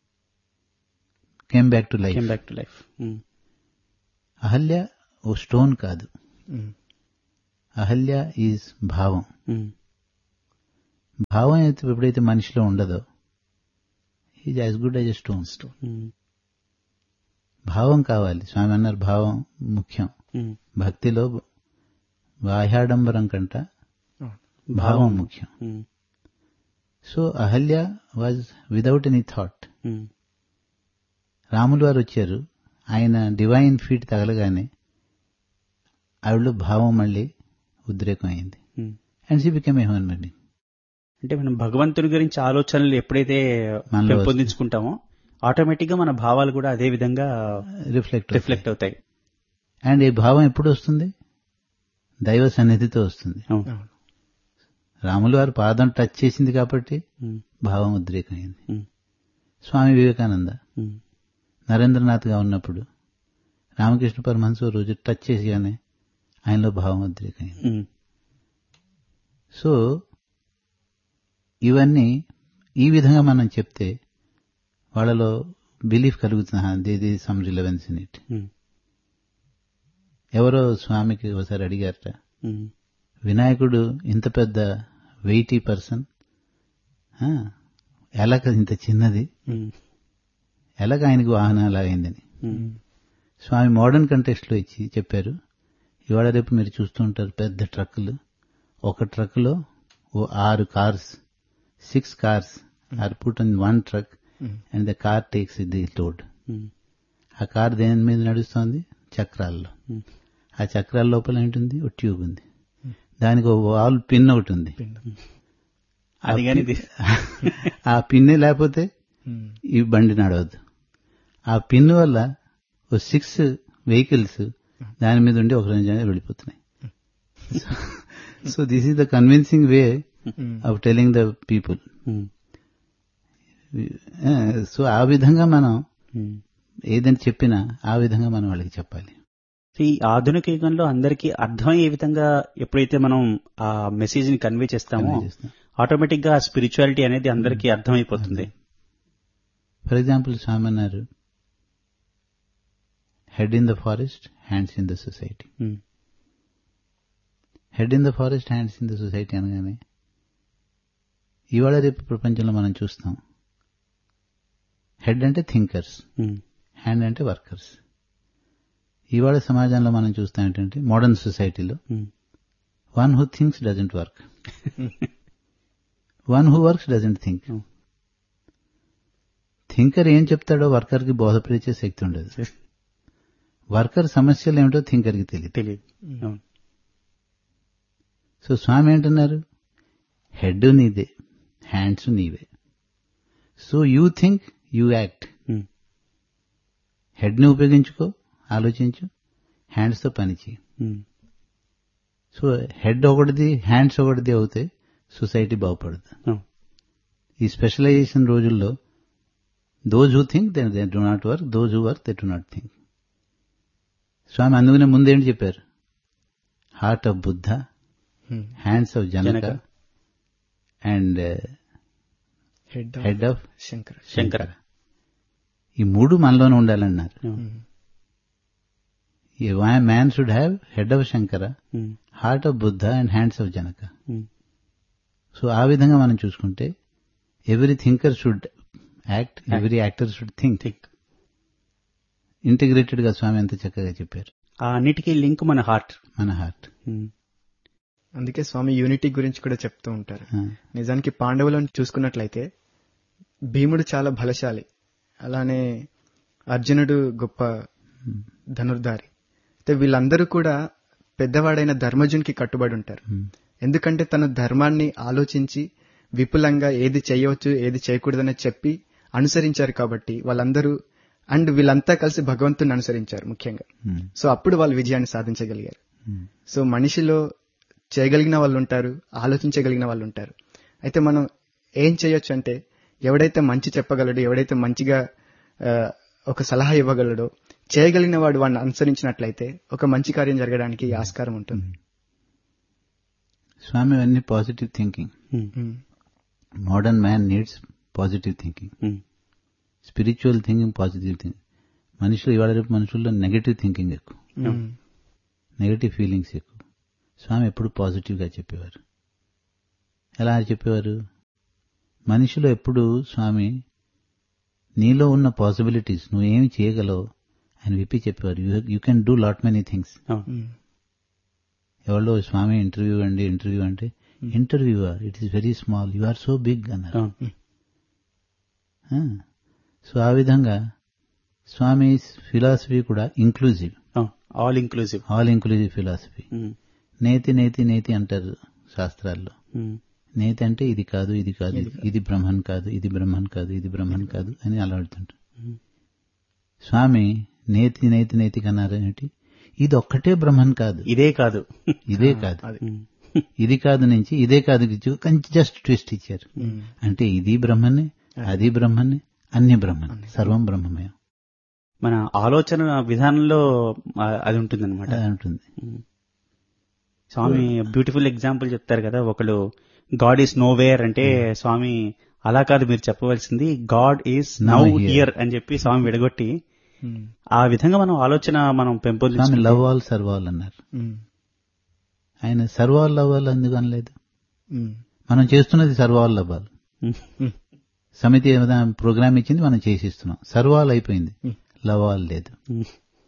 came back to life came back to life. Um, Ahalya ఓ స్టోన్ కాదు ఉమ్, అహల్య ఈజ్ భావం ఉమ్, భావం అయితే ఎప్పుడైతే మనిషిలో ఉండదో is as good as a stone um, భావం కావాలి స్వామి అన్నారు భావం ముఖ్యం ఉమ్, భక్తిలో బాహ్యాడంబరం కంట అవును. భావం ముఖ్యం um, so Ahalya was without any thought um, Ramulu వారు వచ్చారు ఆయన డివైన్ ఫీట్ తగలగానే ఆవిడలో భావం మళ్ళీ ఉద్రేకం అయింది um. And she become a human being అంటే మనం భగవంతుని గురించి ఆలోచనలు ఎప్పుడైతే మనలో పెంపొందించుకుంటామో ఆటోమేటిక్ గా మన భావాలు కూడా అదే విధంగా రిఫ్లెక్ట్ రిఫ్లెక్ట్ అవుతాయి అండ్ ఈ భావం ఎప్పుడు వస్తుంది దైవ సన్నిధితో వస్తుంది అవును. అవును. రాములు వారు పాదం టచ్ చేసింది కాబట్టి ఉమ్, భావం ఉద్రేకమైంది ఉమ్, స్వామి వివేకానంద ఉమ్, నరేంద్రనాథ్గా ఉన్నప్పుడు రామకృష్ణ పరమహంస ఓ రోజు టచ్ చేసిగానే ఆయనలో భావం ఉద్రేకమైంది ఉమ్, సో ఇవన్నీ ఈ విధంగా మనం చెప్తే వాళ్ళలో బిలీఫ్ కలుగుతుంది the some relevance in it um, ఎవరో స్వామికి ఒకసారి అడిగారట ఉమ్, వినాయకుడు ఇంత పెద్ద వెయిటీ పర్సన్ ఎలాగ ఇంత చిన్నది ఉమ్, ఎలాగ ఆయనకు వాహనాలు అయిందని ఉమ్, స్వామి మోడర్న్ కంటెక్స్ట్ లో ఇచ్చి చెప్పారు ఇవాళ రేపు మీరు చూస్తూ ఉంటారు పెద్ద ట్రక్కులు ఒక ట్రక్కులో ఓ ఆరు cars six cars are put in one truck and the car takes the load um, ఆ కార్ దేని మీద నడుస్తోంది చక్రాల్లో ఉమ్, ఆ చక్రాల లోపల ఏంటుంది ఒక ట్యూబ్ ఉంది దానికి ఒక వాల్ పిన్ ఒకటి ఉంది అది కానీ ఇది- ఆ పిన్నే లేకపోతే ఉమ్, ఈ బండి నడవద్దు ఆ పిన్ వల్ల ఓ సిక్స్ వెహికల్స్ దాని మీద ఉండి ఒక రోజు వెళ్ళిపోతున్నాయి so this is the convincing way um, of telling the people um, so ఆ విధంగా మనం ఉమ్. ఏదని చెప్పినా ఆ విధంగా మనం వాళ్ళకి చెప్పాలి ఈ ఆధునిక యుగంలో అందరికీ అర్థమయ్యే విధంగా ఎప్పుడైతే మనం ఆ మెసేజ్ ని కన్వే చేస్తామో Convey చేస్తాం. ఆటోమేటిక్ గా స్పిరిచువాలిటీ అనేది అందరికీ అర్థమైపోతుంది ఫర్ ఎగ్జాంపుల్ స్వామి అన్నారు head in the forest hands in the society um, head in the forest hands in the society అనగానే ఇవాళ రేపు ప్రపంచంలో మనం చూస్తాం హెడ్ అంటే థింకర్స్ ఉమ్, హ్యాండ్ అంటే వర్కర్స్ ఇవాళ సమాజంలో మనం చూస్తాం ఏంటంటే మోడర్న్ సొసైటీలో um, one who thinks doesn't work one who works doesn't think Oh. Thinker ఏం చెప్తాడో వర్కర్ కి బోధపరిచే శక్తి ఉండదు వర్కర్ సమస్యలు ఏమిటో థింకర్ కి తెలియదు తెలియదు అవును. సో స్వామి ఏంటన్నారు హెడ్ నీదే హ్యాండ్స్ నీవే so you think you act um, head ని ఉపయోగించుకో ఆలోచించు హ్యాండ్స్ తో పని చేయి ఉమ్, సో హెడ్ ఒకటిది హ్యాండ్స్ ఒకటిది అవుతే సొసైటీ బాగుపడదు అవును. ఈ స్పెషలైజేషన్ రోజుల్లో those who think they they do not work those who work they do not think Swami అందుకనే ముందేంటి చెప్పారు heart of Buddha Hmm. Hands of Janaka Janaka. And head of head of Shankara Shankara ఈ మూడు మనలోనే ఉండాలన్నారు అవును. Man should have head of Shankara um, heart of Buddha and hands of Janaka um, so ఆ విధంగా మనం చూసుకుంటే every thinker should act every actor should think think integrated గా స్వామి ఎంత చక్కగా చెప్పారు ఆ అన్నిటికీ లింక్ మన హార్ట్ మన హార్ట్ అందుకే స్వామి యూనిటీ గురించి కూడా చెప్తూ ఉంటారు నిజానికి పాండవులను చూసుకున్నట్లయితే భీముడు చాలా బలశాలి అలానే అర్జునుడు గొప్ప ధనుర్ధారి అయితే వీళ్ళందరూ కూడా పెద్దవాడైన ధర్మజునికి కట్టుబడి ఉంటారు ఎందుకంటే తన ధర్మాన్ని ఆలోచించి విపులంగా ఏది చేయవచ్చు ఏది చేయకూడదని చెప్పి అనుసరించారు కాబట్టి వాళ్ళందరూ అండ్ వీళ్ళంతా కలిసి భగవంతుని అనుసరించారు ముఖ్యంగా సో అప్పుడు వాళ్ళు విజయాన్ని సాధించగలిగారు సో మనిషిలో చేయగలిగిన వాళ్ళు ఉంటారు ఆలోచించగలిగిన వాళ్ళు ఉంటారు అయితే మనం ఏం చేయొచ్చు అంటే ఎవడైతే మంచి చెప్పగలడో ఎవడైతే మంచిగా ఆ, ఒక సలహా ఇవ్వగలడో చేయగలిగిన వాడు వాడిని అనుసరించినట్లయితే ఒక మంచి కార్యం జరగడానికి ఆస్కారం ఉంటుంది స్వామి అన్ని positive thinking um. Modern man needs positive thinking spiritual thinking positive thinking మనుషులు ఇవాళ రేపు మనుషుల్లో నెగటివ్ థింకింగ్ ఎక్కువ ఉమ్. నెగటివ్ ఫీలింగ్స్ ఎక్కువ స్వామి ఎప్పుడు పాజిటివ్గా చెప్పేవారు ఎలా చెప్పేవారు మనిషిలో ఎప్పుడు స్వామి నీలో ఉన్న పాసిబిలిటీస్ నువ్వు ఏమి చేయగలవు అని విప్పి చెప్పేవారు you can do lot many things um. ఎవరో స్వామి ఇంటర్వ్యూ అండి ఇంటర్వ్యూ అంటే interview it is very small you are so big అన్నారు సో ఆ విధంగా స్వామి ఫిలాసఫీ కూడా inclusive all inclusive all inclusive philosophy నేతి నేతి నేతి అంటారు శాస్త్రాల్లో నేతి అంటే ఇది కాదు ఇది కాదు ఇది బ్రహ్మన్ కాదు ఇది బ్రహ్మన్ కాదు ఇది బ్రహ్మన్ కాదు అని అలవాడుతుంటారు స్వామి నేతి నేతి నేతి కన్నారు ఏంటి ఇది ఒక్కటే బ్రహ్మన్ కాదు ఇదే కాదు ఇదే కాదు ఇది కాదు నుంచి ఇదే కాదు నుంచి కొంచెం జస్ట్ ట్విస్ట్ ఇచ్చారు అంటే ఇది బ్రహ్మనే అది బ్రహ్మనే అన్ని బ్రహ్మన్ సర్వం బ్రహ్మమయం మన ఆలోచన విధానంలో ఆ, అది ఉంటుంది అనమాట అది ఉంటుంది స్వామి బ్యూటిఫుల్ ఎగ్జాంపుల్ చెప్తారు కదా ఒకళ్ళు గాడ్ ఈస్ నో వేర్ అంటే స్వామి అలా కాదు మీరు చెప్పవలసింది God is Now now here. Here అని చెప్పి స్వామి విడగొట్టి ఉమ్. ఆ విధంగా మనం ఆలోచన మనం స్వామి పెంపొందించుకుంటే లవ్ ఆల్ సర్వాల్ అన్నారు ఉమ్. ఆయన సర్వాల్ లవ్ ఆల్ ఎందుకు అనలేదు ఉమ్. మనం చేస్తున్నది సర్వాల్ లవ్వాలి ఉమ్, సమితి ఏదైనా ప్రోగ్రామ్ ఇచ్చింది మనం చేసిస్తున్నాం సర్వాల్ అయిపోయింది లవ్ ఆల్ లేదు ఉమ్,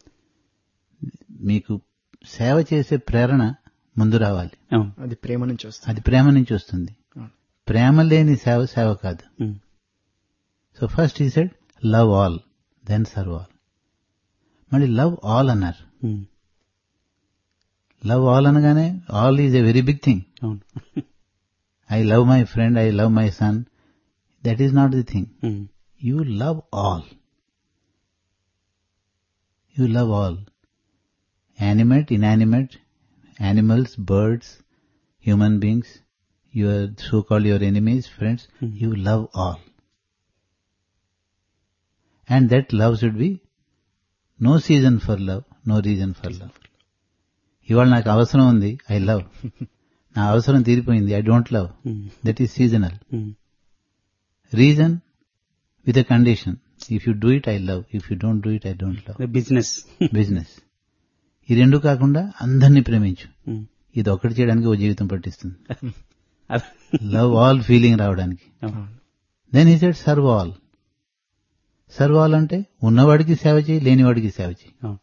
మీకు సేవ చేసే ప్రేరణ ముందు రావాలి అవును, అది ప్రేమ నుంచి వస్తుంది అది ప్రేమ నుంచి వస్తుంది అవును. ప్రేమ లేని సేవ సేవ కాదు ఉమ్, సో ఫస్ట్ ఈ said love all then serve all మళ్ళీ లవ్ ఆల్ అన్నారు ఉమ్, లవ్ ఆల్ అనగానే all is a very big thing అవును I love my friend I love my son that is not the thing um, you love all you love all animate inanimate animals birds human beings your so called your enemies friends you love all and that love should be no season for love no reason for love ఇవాళ నాకు అవసరం ఉంది I love నా అవసరం తీరిపోయింది I don't love um, that is seasonal um, reason with a condition if you do it I love if you don't do it I don't love business business ఈ రెండు కాకుండా అందరినీ ప్రేమించు ఉమ్, ఇది ఒకటి చేయడానికి ఓ జీవితం పట్టిస్తుంది అదే. లవ్ ఆల్ ఫీలింగ్ రావడానికి అవును, దెన్ ఈ said serve all serve all అంటే ఉన్నవాడికి సేవ చేయి లేనివాడికి సేవ చేయి అవును,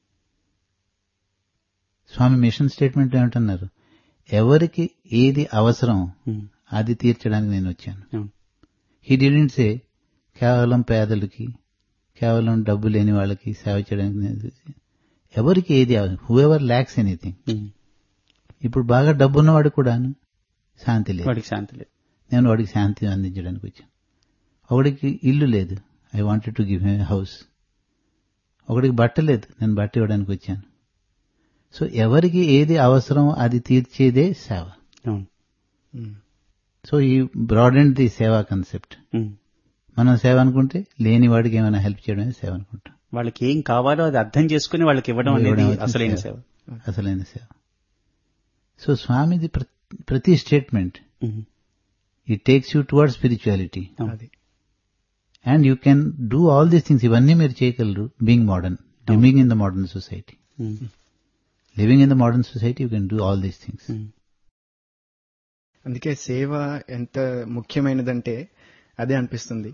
స్వామి మిషన్ స్టేట్మెంట్ ఏమిటన్నారు ఎవరికి ఏది అవసరం ఉమ్, అది తీర్చడానికి నేను వచ్చాను అవును, హీ డిడెంట్ సే కేవలం పేదలకి కేవలం డబ్బు లేని వాళ్ళకి సేవ చేయడానికి నేను ఎవరికి ఏది whoever lacks anything um. ఇప్పుడు బాగా డబ్బు ఉన్నవాడు కూడాను శాంతి లేదు వాడికి శాంతి లేదు నేను వాడికి శాంతి అందించడానికి వచ్చాను ఒకడికి ఇల్లు లేదు I wanted to give a house ఒకడికి బట్ట లేదు నేను బట్ట ఇవ్వడానికి వచ్చాను సో ఎవరికి ఏది అవసరం అది తీర్చేదే సేవ అవును ఉమ్. సో ఈ broad and the seva concept um, మనం సేవ అనుకుంటే లేని వాడికి ఏమైనా హెల్ప్ చేయడమే సేవ అనుకుంటాం వాళ్ళకి ఏం కావాలో అది అర్థం చేసుకుని వాళ్ళకి ఇవ్వడం అనేది ఇవ్వడం అసలైన సేవ. సేవ అసలైన సేవ సో స్వామిది ప్ర- ప్రతి statement um. It takes you toward spirituality అవును. అది and you can do all these things ఇవన్నీ మీరు చేయగలరు being modern living in the modern society um. Living in the modern society you can do all these things um. అందుకే సేవ ఎంత ముఖ్యమైనదంటే అదే అనిపిస్తుంది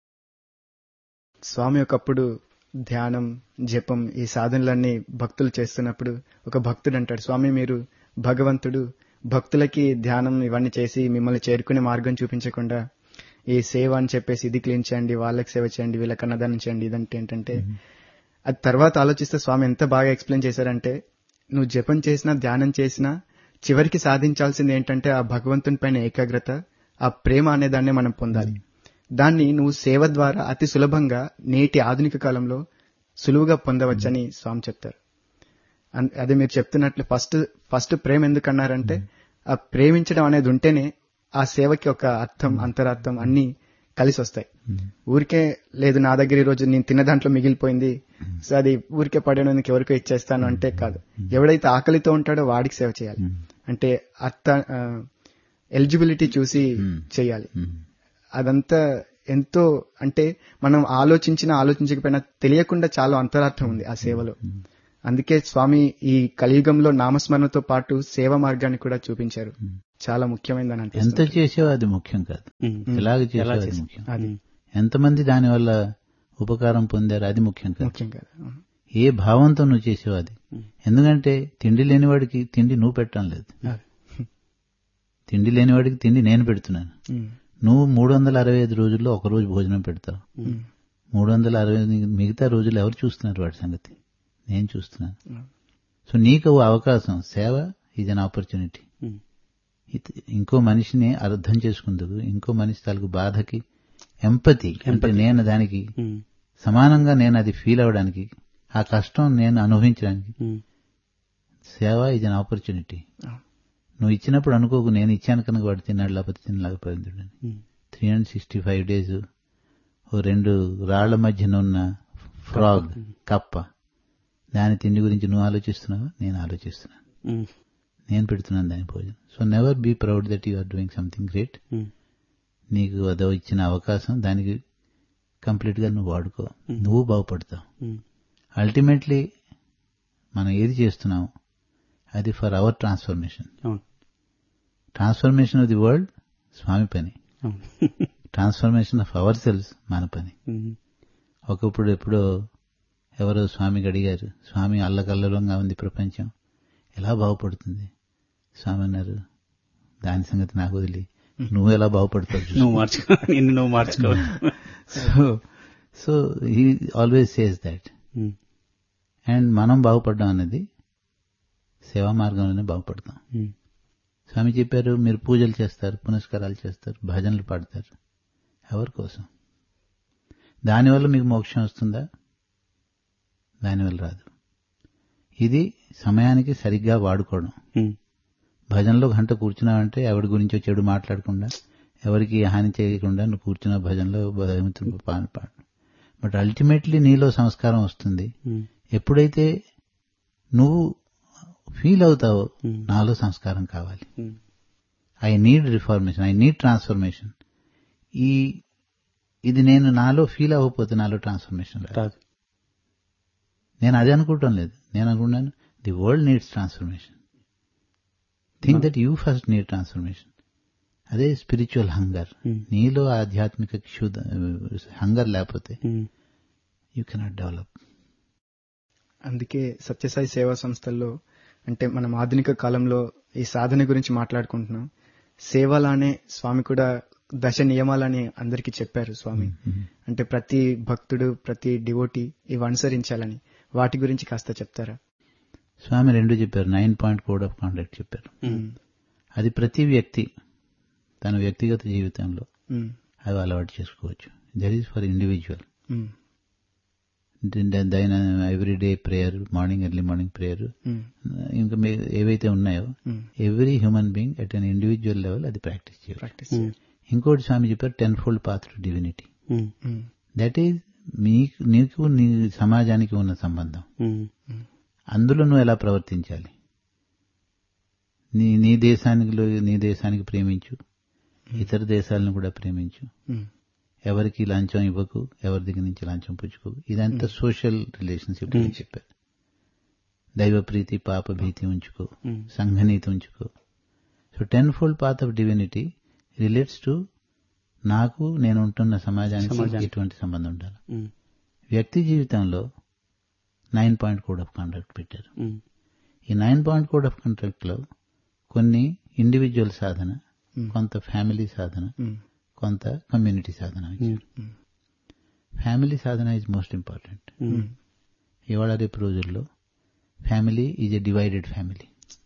స్వామి ఒకప్పుడు ధ్యానం జపం ఈ సాధనలన్నీ భక్తులు చేస్తున్నప్పుడు ఒక భక్తుడు అంటాడు స్వామి మీరు భగవంతుడు భక్తులకి ధ్యానం ఇవన్నీ చేసి మిమ్మల్ని చేరుకునే మార్గం చూపించకుండా ఈ సేవ అని చెప్పేసి ఇది క్లీన్ చేయండి వాళ్ళకి సేవ చేయండి వీళ్ళకి అన్నదానం చేయండి ఇదంటే ఏంటంటే అది తర్వాత ఆలోచిస్తే స్వామి ఎంత బాగా ఎక్స్ప్లెయిన్ చేశారంటే నువ్వు జపం చేసినా ధ్యానం చేసినా చివరికి సాధించాల్సింది ఏంటంటే ఆ భగవంతుని పైన ఏకాగ్రత ఆ ప్రేమ అనే దాన్ని మనం పొందాలి దాన్ని నువ్వు సేవ ద్వారా అతి సులభంగా నేటి ఆధునిక కాలంలో సులువుగా పొందవచ్చని స్వామి చెప్తారు అన్- అదే మీరు చెప్తున్నట్లు ఫస్ట్ ఫస్ట్ ప్రేమ ఎందుకన్నారంటే ఆ ప్రేమించడం అనేది ఉంటేనే ఆ సేవకి ఒక అర్థం అంతరార్థం అన్ని కలిసి వస్తాయి ఊరికే లేదు నా దగ్గర ఈ రోజు నేను తిన్న దాంట్లో మిగిలిపోయింది సో అది ఊరికే పడడానికి ఎవరికో ఇచ్చేస్తాను అంటే కాదు ఎవడైతే ఆకలితో ఉంటాడో వాడికి సేవ చేయాలి అంటే అర్థ ఎలిజిబిలిటీ చూసి చేయాలి అదంతా ఎంతో అంటే మనం ఆలోచించిన ఆలోచించకపోయినా తెలియకుండా చాలా అంతరార్థం ఉంది ఆ సేవలో అందుకే స్వామి ఈ కలియుగంలో నామస్మరణతో పాటు సేవ మార్గాన్ని కూడా చూపించారు చాలా ముఖ్యమైనదని ఎంత అనిపిస్తుంది చేసావో అది ముఖ్యం కాదు ఉమ్. ఎలాగ ఎలా చేసావో అది చేసావు? ముఖ్యం అది ఎంతమంది దానివల్ల ఉపకారం పొందారు అది ముఖ్యం కాదు ముఖ్యం కదా అవును. ఏ భావంతో నువ్వు చేసావు అది ఎందుకంటే తిండి లేనివాడికి తిండి నువ్వు పెట్టడం లేదు అది. తిండి లేనివాడికి తిండి నేను పెడుతున్నాను ఉమ్. నువ్వు మూడు వందల అరవై ఐదు రోజుల్లో ఒక రోజు భోజనం పెడతావు ఉమ్. మూడు వందల అరవై ఐదు మిగతా రోజులు ఎవరు చూస్తున్నారు వాడి సంగతి నేను చూస్తున్నాను ఉమ్. సో నీకు ఓ అవకాశం సేవ ఇది అన్ ఆపర్చునిటీ ఉమ్. ఇంకో మనిషిని అర్థం చేసుకుందుకు ఇంకో మనిషి తాలూకు బాధకి ఎంపతి అంటే నేను దానికి ఉమ్. సమానంగా నేను అది ఫీల్ అవ్వడానికి ఆ కష్టం నేను అనుభవించడానికి ఉమ్. సేవ ఇది అన్ ఆపర్చునిటీ అవును. నువ్వు ఇచ్చినప్పుడు అనుకోకు నేను ఇచ్చాను కనుక వాడు తిన్నాడు లేకపోతే తినలేకపోయింది um. Three hundred sixty five days ఓ రెండు రాళ్ల మధ్యన ఉన్న ఫ్రాగ్ కప్ప దాని తిండి గురించి నువ్వు ఆలోచిస్తున్నావా నేను ఆలోచిస్తున్నాను ఉమ్. నేను పెడుతున్నాను దాని భోజనం so never be proud that you are doing something great um. నీకు అదో ఇచ్చిన అవకాశం దానికి కంప్లీట్ గా నువ్వు వాడుకో నువ్వు బాగుపడతావు ఉమ్. అల్టిమేట్లీ మనం ఏది చేస్తున్నాము అది ఫర్ అవర్ ట్రాన్స్ఫర్మేషన్ అవును transformation of the world Swami పని అవును ట్రాన్స్ఫర్మేషన్ ఆఫ్ అవర్ సెల్స్ మన పని ఉమ్. ఒకప్పుడు ఎప్పుడో ఎవరో స్వామికి అడిగారు స్వామి అల్లకల్లరంగా ఉంది ప్రపంచం ఎలా బాగుపడుతుంది స్వామి అన్నారు దాని సంగతి నాకు వదిలి నువ్వు ఎలా బాగుపడతావు చూసుకో." నువ్వు మార్చుకో నిన్ను నువ్వు మార్చుకో so so he always says that um. And మనం బాగుపడడం అనేది సేవా మార్గంలోనే బాగుపడతాం ఉమ్. స్వామి చెప్పారు మీరు పూజలు చేస్తారు పునస్కారాలు చేస్తారు భజనలు పాడతారు ఎవరి కోసం దానివల్ల మీకు మోక్షం వస్తుందా దానివల్ల రాదు ఇది సమయానికి సరిగ్గా వాడుకోవడం ఉమ్. భజనలో గంట కూర్చున్నావంటే ఎవరి గురించో చెడు మాట్లాడకుండా ఎవరికి హాని చేయకుండా నువ్వు కూర్చున్న భజనలో భగవంతుని పాట పాడు బట్ అల్టిమేట్లీ నీలో సంస్కారం వస్తుంది ఉమ్. ఎప్పుడైతే నువ్వు ఫీల్ అవుతావో Hmm. నాలో సంస్కారం కావాలి um. I need reformation I need transformation ఈ ఇది నేను నాలో ఫీల్ అవ్వకపోతే నాలో ట్రాన్స్ఫర్మేషన్ రాదు రాదు నేను అది అనుకుంటాం లేదు నేను అనుకున్నాను the world needs transformation think that you first need transformation అదే స్పిరిచువల్ హంగర్ Hmm. నీలో ఆధ్యాత్మిక క్షుద హంగర్ లేకపోతే ఉమ్. యూ కెనాట్ డెవలప్ అందుకే సత్యసాయి సేవా సంస్థల్లో అంటే మనం ఆధునిక కాలంలో ఈ సాధన గురించి మాట్లాడుకుంటున్నాం సేవలానే స్వామి కూడా దశ నియమాలని అందరికీ చెప్పారు స్వామి అంటే ప్రతి భక్తుడు ప్రతి డివోటి ఇవి అనుసరించాలని వాటి గురించి కాస్త చెప్తారా స్వామి రెండు చెప్పారు nine point code of conduct చెప్పారు ఉమ్. అది ప్రతి వ్యక్తి తన వ్యక్తిగత జీవితంలో ఉమ్, అవి అలవాటు చేసుకోవచ్చు that is for individual um, దైన everyday prayer morning early morning prayer um, ఇంకా మీ- ఏవైతే ఉన్నాయో um. Every human being at an individual level అది ప్రాక్టీస్ చేయాలి ప్రాక్టీస్ ఉమ్. ఇంకోటి స్వామి చెప్పారు ten fold path to divinity um, um, that is మీకు నీకు నీ సమాజానికి ఉన్న సంబంధం ఉమ్, అందులో నువ్వు ఎలా ప్రవర్తించాలి నీ నీ దేశానికి నీ దేశానికి ప్రేమించు ఇతర దేశాలను కూడా ప్రేమించు ఉమ్, ఎవరికి లంచం ఇవ్వకు ఎవరి దగ్గర నుంచి లంచం పుచ్చుకో ఇదంతా సోషల్ రిలేషన్షిప్ అని చెప్పారు దైవ ప్రీతి పాప భీతి ఉంచుకో ఉమ్, సంఘనీతి ఉంచుకో so ten fold path of divinity relates to నాకు నేను ఉంటున్న సమాజానికి సమాజానికి. ఎటువంటి సంబంధం ఉండాలి ఉమ్, వ్యక్తి జీవితంలో nine point code of conduct పెట్టారు ఉమ్, ఈ nine point code of conduct లో కొన్ని ఇండివిజువల్ సాధన ఉమ్, కొంత ఫ్యామిలీ సాధన ఉమ్, కొంత కమ్యూనిటీ సాధన ఇచ్చారు um, family sadhana is most important um, ఇవాళ రేపు రోజుల్లో family is a divided family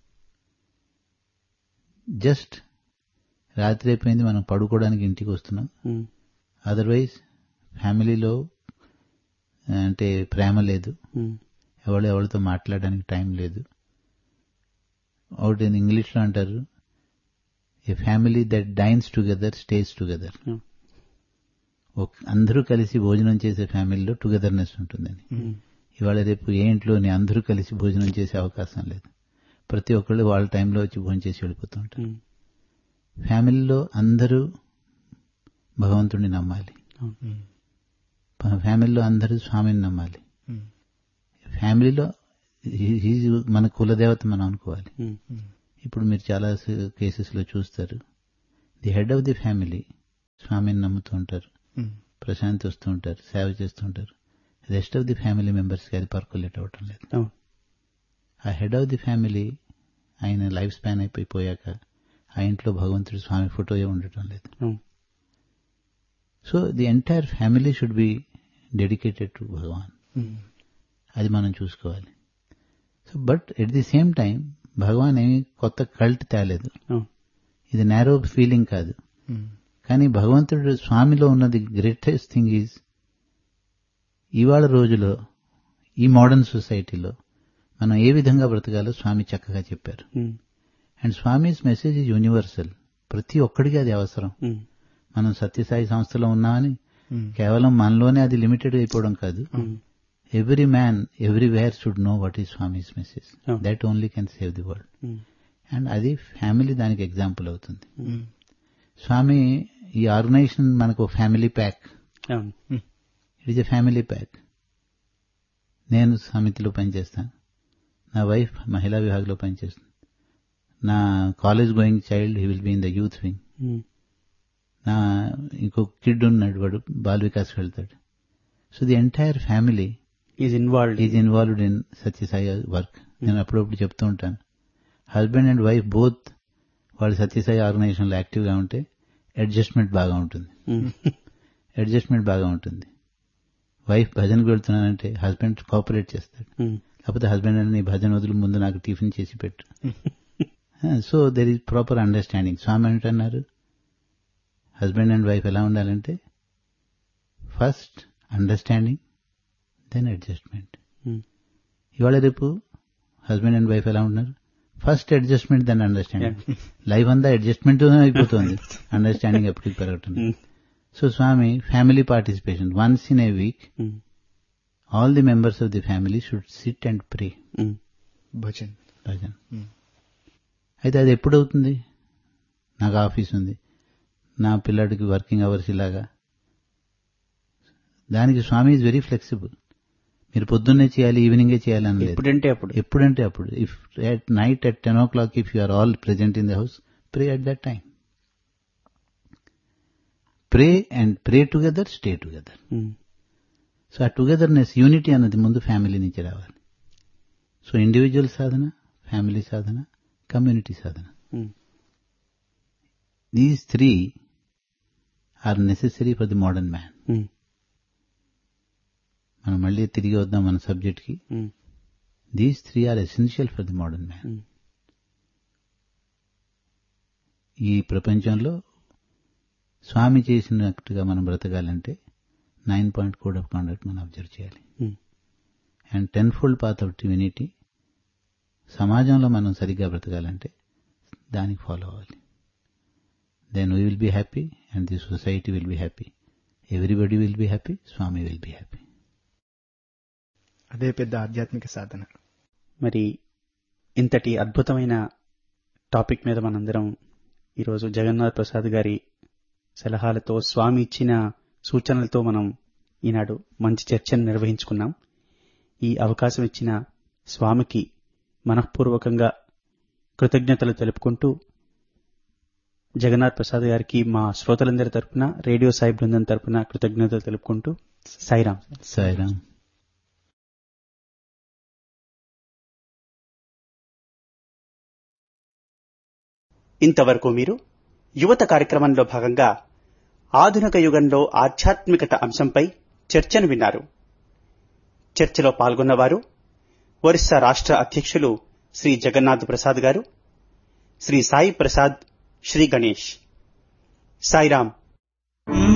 just రాత్రి అయిపోయింది మనం పడుకోవడానికి ఇంటికి వస్తున్నాం ఉమ్, అదర్వైజ్ ఫ్యామిలీలో అంటే ప్రేమ లేదు ఉమ్, ఎవరు ఎవరితో మాట్లాడడానికి టైం లేదు ఒకటి ఇంగ్లీష్లో అంటారు a family that dines together stays together um, అందరూ కలిసి భోజనం చేసే ఫ్యామిలీలో టుగెదర్నెస్ ఉంటుందని ఉమ్, ఇవాళ రేపు ఏ ఇంట్లోని అందరూ కలిసి భోజనం చేసే అవకాశం లేదు ప్రతి ఒక్కళ్ళు వాళ్ళ టైంలో వచ్చి భోజనం చేసి వెళ్ళిపోతూ ఉంటారు ఉమ్, ఫ్యామిలీలో అందరూ భగవంతుడిని నమ్మాలి ఉమ్, ప- ఫ్యామిలీలో అందరూ స్వామిని నమ్మాలి ఉమ్, ఫ్యామిలీలో హీ- హీజ్ మన కులదేవత మనం అనుకోవాలి ఉమ్, ఉమ్, ఇప్పుడు మీరు చాలా కేసెస్లో చూస్తారు the head of the family స్వామిని నమ్ముతూ ఉంటారు ఉమ్, ప్రశాంతి వస్తూ ఉంటారు సేవ చేస్తూ ఉంటారు రెస్ట్ ఆఫ్ ది ఫ్యామిలీ మెంబర్స్కి అది పర్కులేట్ అవ్వటం లేదు అవును. ఆ హెడ్ ఆఫ్ ది ఫ్యామిలీ ఆయన లైఫ్ స్పాన్ అయిపోయాక ఆ ఇంట్లో భగవంతుడి స్వామి ఫోటో ఉండటం లేదు అవును. So the entire family should be dedicated to Bhagavan um, అది మనం చూసుకోవాలి so but at the same time Bhagavan ఏమి కొత్త కల్ట్ తేలేదు అవును. ఇది నేరో ఫీలింగ్ కాదు ఉమ్, కానీ భగవంతుడు స్వామిలో ఉన్నది గ్రేటెస్ట్ థింగ్ ఈజ్ ఇవాళ రోజులో ఈ మోడర్న్ సొసైటీలో మనం ఏ విధంగా బ్రతకాలో స్వామి చక్కగా చెప్పారు um, and Swami's message is universal ప్రతి ఒక్కడికి అది అవసరం ఉమ్, మనం సత్యసాయి సంస్థలో ఉన్నామని ఉమ్, కేవలం మనలోనే అది లిమిటెడ్ అయిపోవడం కాదు um, every man everywhere should know what is Swami's message Oh. That only can save the world um, and అది ఫ్యామిలీ దానికి ఎగ్జాంపుల్ అవుతుంది ఉమ్, స్వామి ఈ ఆర్గనైజేషన్ మనకు ఫ్యామిలీ ప్యాక్ అవును. It is a family pack నేను సమితిలో పనిచేస్తాను నా వైఫ్ మహిళా విభాగంలో పనిచేస్తుంది నా college going child he will be in the youth wing um, నా ఇంకో కిడ్ ఉన్నాడు వాడు బాల్ వికాస్కి వెళ్తాడు so the entire family is involved is involved in Sathya Sai work నేను అప్పుడప్పుడు చెప్తూ ఉంటాను హస్బెండ్ అండ్ వైఫ్ బోత్ వాళ్ళు సత్యసాయి ఆర్గనైజేషన్లో యాక్టివ్గా ఉంటే అడ్జస్ట్మెంట్ బాగా ఉంటుంది ఉమ్, అడ్జస్ట్మెంట్ బాగా ఉంటుంది వైఫ్ భజనకు వెళ్తున్నానంటే హస్బెండ్ కోఆపరేట్ చేస్తాడు ఉమ్, లేకపోతే హస్బెండ్ అని నీ భజన వదులు ముందు నాకు టిఫిన్ చేసి పెట్టు so there is proper understanding Swami అంటున్నారు హస్బెండ్ అండ్ వైఫ్ ఎలా ఉండాలంటే first understanding then adjustment um, ఇవాళ రేపు హస్బెండ్ అండ్ వైఫ్ ఎలా ఉన్నారు first adjustment then understanding life అంతా అడ్జస్ట్మెంట్ అయిపోతుంది అండర్స్టాండింగ్ ఎప్పటికి పెరగటం um, so Swami family participation once in a week um, all the members of the family should sit and pray um, bhajan bhajan Hmm. అయితే అది ఎప్పుడు అవుతుంది నాకు ఆఫీస్ ఉంది నా పిల్లాడికి వర్కింగ్ అవర్స్ ఇలాగా దానికి స్వామి ఈజ్ వెరీ ఫ్లెక్సిబుల్ మీరు పొద్దున్నే చేయాలి ఈవినింగే చేయాలి అని లేదు ఎప్పుడంటే అప్పుడు ఎప్పుడంటే అప్పుడు if at night at ten o'clock if you are all present in the house pray at that time pray and pray together stay together um, so ah togetherness unity అన్నది ముందు ఫ్యామిలీ నుంచి రావాలి so individual సాధన family సాధన community సాధన um, these three are necessary for the modern man um, మనం మళ్ళీ తిరిగి వద్దాం మన సబ్జెక్ట్కి um, these three are essential for the modern man um. ఈ ప్రపంచంలో స్వామి చేసినట్టుగా మనం బ్రతకాలంటే nine point code of conduct మనం అబ్జర్వ్ చేయాలి um, and ten fold path of divinity సమాజంలో మనం సరిగ్గా బ్రతకాలంటే దానికి ఫాలో అవ్వాలి then we will be happy and the society will be happy everybody will be happy Swami will be happy అదే పెద్ద ఆధ్యాత్మిక సాధన మరి ఇంతటి అద్భుతమైన టాపిక్ మీద మనందరం ఈరోజు జగన్నాథ్ ప్రసాద్ గారి సలహాలతో స్వామి ఇచ్చిన సూచనలతో మనం ఈనాడు మంచి చర్చను నిర్వహించుకున్నాం ఈ అవకాశం ఇచ్చిన స్వామికి మనఃపూర్వకంగా కృతజ్ఞతలు తెలుపుకుంటూ జగన్నాథ్ ప్రసాద్ గారికి మా శ్రోతలందరి తరపున రేడియో సాయి బృందం తరపున కృతజ్ఞతలు తెలుపుకుంటూ సాయిరాం సాయిరామ్ ఇంతవరకు మీరు యువత కార్యక్రమంలో భాగంగా ఆధునిక యుగంలో ఆధ్యాత్మికత అంశంపై చర్చను విన్నారు చర్చలో పాల్గొన్నవారు ఒరిస్సా రాష్ట్ర అధ్యక్షులు శ్రీ జగన్నాథ్ ప్రసాద్ గారు శ్రీ సాయి ప్రసాద్ శ్రీ గణేష్ సాయిరాం